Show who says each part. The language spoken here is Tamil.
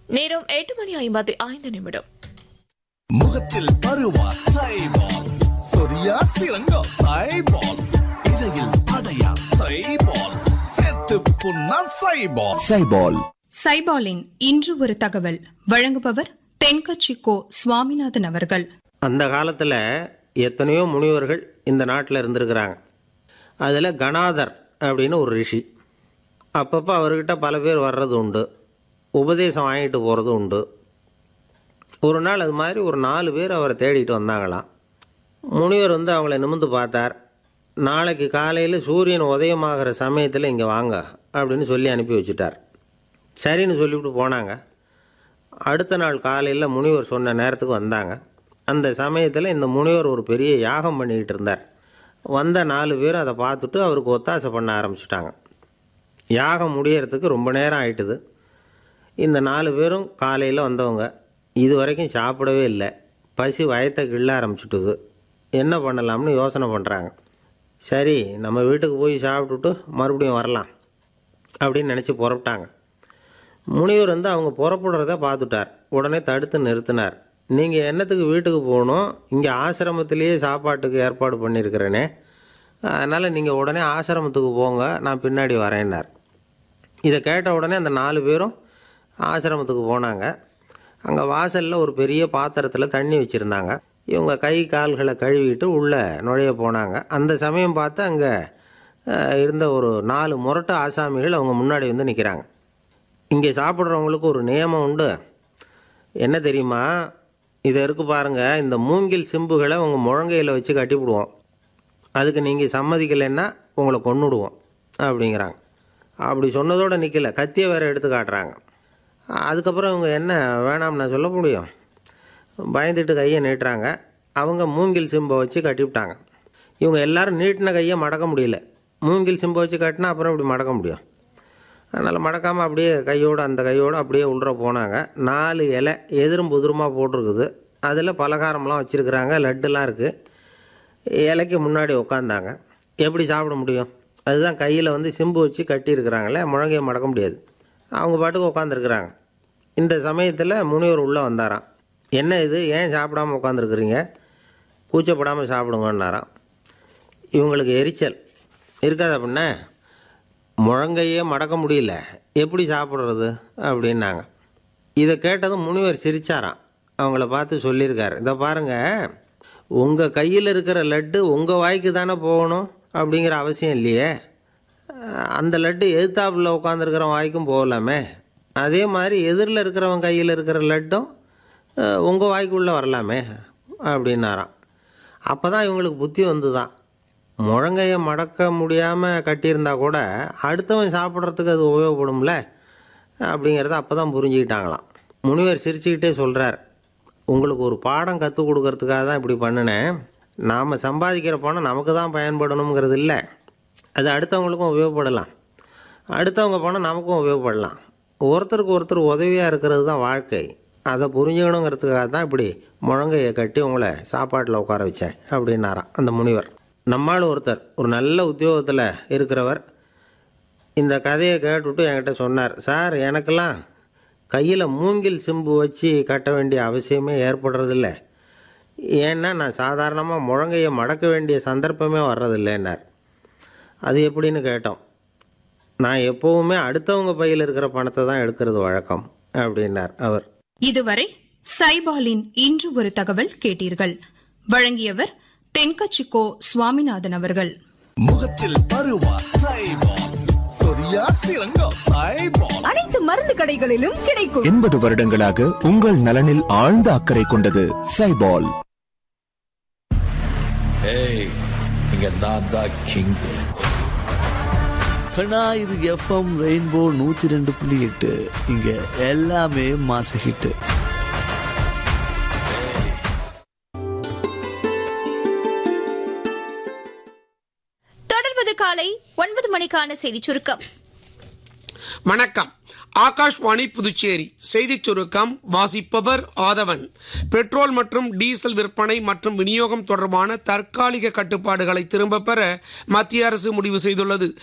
Speaker 1: நேரம் எட்டு மணி ஐம்பத்தி ஐந்து நிமிடம்
Speaker 2: முகத்தில் பருவா சைபால் சொரியா சிறங்கோ சைபால் இடையில் அடையா சைபால் செத்து புண்ணா சைபால்
Speaker 3: சைபால்
Speaker 4: சைபாலின் இன்று ஒரு தகவல் வழங்குபவர் தென்கட்சி கோ சுவாமிநாதன் அவர்கள்
Speaker 5: அந்த காலத்தில் எத்தனையோ முனிவர்கள் இந்த நாட்டில் இருந்திருக்கிறாங்க அதில் கணாதர் அப்படின்னு ஒரு ரிஷி அப்பப்போ அவர்கிட்ட பல பேர் வர்றது உண்டு உபதேசம் வாங்கிட்டு போகிறது உண்டு ஒரு நாள் அது மாதிரி ஒரு நாலு பேர் அவரை தேடிட்டு வந்தாங்களாம் முனிவர் வந்து அவங்கள நிமிந்து பார்த்தார் நாளைக்கு காலையில் சூரியன் உதயமாகிற சமயத்தில் இங்கே வாங்க அப்படின்னு சொல்லி அனுப்பி வச்சுட்டார் சரின்னு சொல்லிவிட்டு போனாங்க அடுத்த நாள் காலையில் முனிவர் சொன்ன நேரத்துக்கு வந்தாங்க அந்த சமயத்தில் இந்த முனிவர் ஒரு பெரிய யாகம் பண்ணிக்கிட்டு இருந்தார் வந்த நாலு பேர் அதை பார்த்துட்டு அவருக்கு ஒத்தாசை பண்ண ஆரம்பிச்சிட்டாங்க யாகம் முடியறதுக்கு ரொம்ப நேரம் ஆயிட்டுது இந்த நாலு பேரும் காலையில் வந்தவங்க இது வரைக்கும் சாப்பிடவே இல்லை பசி வயத்தை கிள்ள ஆரம்பிச்சுட்டுது என்ன பண்ணலாம்னு யோசனை பண்ணுறாங்க சரி நம்ம வீட்டுக்கு போய் சாப்பிட்டுட்டு மறுபடியும் வரலாம் அப்படின்னு நினச்சி புறப்பட்டாங்க முனிவர் வந்து அவங்க புறப்படுறத பார்த்துட்டார் உடனே தடுத்து நிறுத்தினார் நீங்கள் என்னத்துக்கு வீட்டுக்கு போகணும் இங்கே ஆசிரமத்திலேயே சாப்பாட்டுக்கு ஏற்பாடு பண்ணியிருக்கிறேனே அதனால் நீங்கள் உடனே ஆசிரமத்துக்கு போங்க நான் பின்னாடி வரேன்னார் இதை கேட்ட உடனே அந்த நாலு பேரும் ஆசிரமத்துக்கு போனாங்க அங்கே வாசலில் ஒரு பெரிய பாத்திரத்தில் தண்ணி வச்சுருந்தாங்க இவங்க கை கால்களை கழுவிட்டு உள்ளே நுழைய போனாங்க அந்த சமயம் பார்த்து அங்கே இருந்த ஒரு நாலு முரட்டு ஆசாமிகள் அவங்க முன்னாடி வந்து நிற்கிறாங்க இங்கே சாப்பிட்றவங்களுக்கு ஒரு நியமம் உண்டு என்ன தெரியுமா இதை இருக்கு பாருங்கள் இந்த மூங்கில் சிம்புகளை உங்கள் முழங்கையில் வச்சு கட்டிவிடுவோம் அதுக்கு நீங்கள் சம்மதிக்கலைன்னா உங்களை கொன்னுடுவோம் அப்படிங்கிறாங்க அப்படி சொன்னதோடு நிற்கல கத்தியை வேறு எடுத்து காட்டுறாங்க அதுக்கப்புறம் இவங்க என்ன வேணாம் நான் சொல்ல முடியும் பயந்துட்டு கையை நீட்டுறாங்க அவங்க மூங்கில் சிம்பை வச்சு கட்டிவிட்டாங்க இவங்க எல்லாரும் நீட்டின கையை மடக்க முடியல மூங்கில் சிம்பை வச்சு கட்டினா அப்புறம் இப்படி மடக்க முடியும் அதனால் மடக்காமல் அப்படியே கையோடு அந்த கையோடு அப்படியே உள்ள போனாங்க நாலு இலை எதிரும் புதிருமாக போட்டிருக்குது அதில் பலகாரம்லாம் வச்சுருக்குறாங்க லட்டுலாம் இருக்குது இலைக்கு முன்னாடி உட்காந்தாங்க எப்படி சாப்பிட முடியும் அதுதான் கையில் வந்து சிம்பு வச்சு கட்டியிருக்கிறாங்களே முழங்கையை மடக்க முடியாது அவங்க பாட்டுக்கு உட்காந்துருக்குறாங்க இந்த சமயத்தில் முனிவர் உள்ளே வந்தாராம் என்ன இது ஏன் சாப்பிடாம உட்காந்துருக்குறீங்க கூச்சப்படாமல் சாப்பிடுங்கன்னாராம் இவங்களுக்கு எரிச்சல் இருக்காது அப்படின்னா முழங்கையே மடக்க முடியல எப்படி சாப்பிட்றது அப்படின்னாங்க இதை கேட்டதும் முனிவர் சிரிச்சாராம் அவங்கள பார்த்து சொல்லியிருக்காரு இதை பாருங்கள் உங்கள் கையில் இருக்கிற லட்டு உங்கள் வாய்க்கு தானே போகணும் அப்படிங்கிற அவசியம் இல்லையே அந்த லட்டு எதிர்த்தாப்புல உட்காந்துருக்கிற வாய்க்கும் போகலாமே அதே மாதிரி எதிரில் இருக்கிறவன் கையில் இருக்கிற லட்டும் உங்கள் வாய்க்குள்ளே வரலாமே அப்படின்னாராம் அப்போ தான் இவங்களுக்கு புத்தி வந்து தான் முழங்கையை மடக்க முடியாமல் கட்டியிருந்தா கூட அடுத்தவன் சாப்பிட்றதுக்கு அது உபயோகப்படும்ல அப்படிங்கிறத அப்போ தான் புரிஞ்சுக்கிட்டாங்களாம் முனிவர் சிரிச்சுக்கிட்டே சொல்கிறார் உங்களுக்கு ஒரு பாடம் கற்றுக் கொடுக்கறதுக்காக தான் இப்படி பண்ணினேன் நாம் சம்பாதிக்கிற பணம் நமக்கு தான் பயன்படணுங்கிறது இல்லை அது அடுத்தவங்களுக்கும் உபயோகப்படலாம் அடுத்தவங்க பணம் நமக்கும் உபயோகப்படலாம் ஒருத்தருக்கு ஒருத்தர் உதவியாக இருக்கிறது தான் வாழ்க்கை அதை புரிஞ்சுக்கணுங்கிறதுக்காக தான் இப்படி முழங்கையை கட்டி உங்களை சாப்பாட்டில் உட்கார வச்சேன் அப்படின்னாராம் அந்த முனிவர் நம்மால் ஒருத்தர் ஒரு நல்ல உத்தியோகத்தில் இருக்கிறவர் இந்த கதையை கேட்டுவிட்டு என்கிட்ட சொன்னார் சார் எனக்கெல்லாம் கையில் மூங்கில் சிம்பு வச்சு கட்ட வேண்டிய அவசியமே ஏற்படுறதில்ல ஏன்னா நான் சாதாரணமாக முழங்கையை மடக்க வேண்டிய சந்தர்ப்பமே வர்றதில்லைன்னார் அது எப்படின்னு கேட்டோம் நான் எப்போவுமே அடுத்தவங்க பையில் இருக்கிற பணத்தை தான் எடுக்கிறது வழக்கம் அப்படின்னார் அவர்
Speaker 4: இதுவரை சைபாலின் இன்று ஒரு தகவல் கேட்டீர்கள் வழங்கியவர் தென்கட்சி கோ சுவாமிநாதன் அவர்கள்
Speaker 2: முகத்தில் பருவா சைபால் சொரியா சிறங்கோ சைபால்
Speaker 6: அனைத்து மருந்து கடைகளிலும் கிடைக்கும்
Speaker 3: எண்பது வருடங்களாக உங்கள் நலனில் ஆழ்ந்த அக்கறை கொண்டது சைபால்
Speaker 7: ஏய் இங்க நான் தான் கிங்
Speaker 8: கண்ணா இது எஃப்எம் ரெயின்போ நூத்தி ரெண்டு புள்ளி எட்டு இங்க எல்லாமே மாச ஹிட்டு
Speaker 9: தொடர்வது காலை ஒன்பது மணிக்கான செய்திச் சுருக்கம்
Speaker 10: வணக்கம் ஆகாஷ்வாணி புதுச்சேரி செய்திச் சுருக்கம் வாசிப்பவர் ஆதவன் பெட்ரோல் மற்றும் டீசல் விற்பனை மற்றும் விநியோகம் தொடர்பான தற்காலிக கட்டுப்பாடுகளை திரும்பப் பெற மத்திய அரசு முடிவு செய்துள்ளது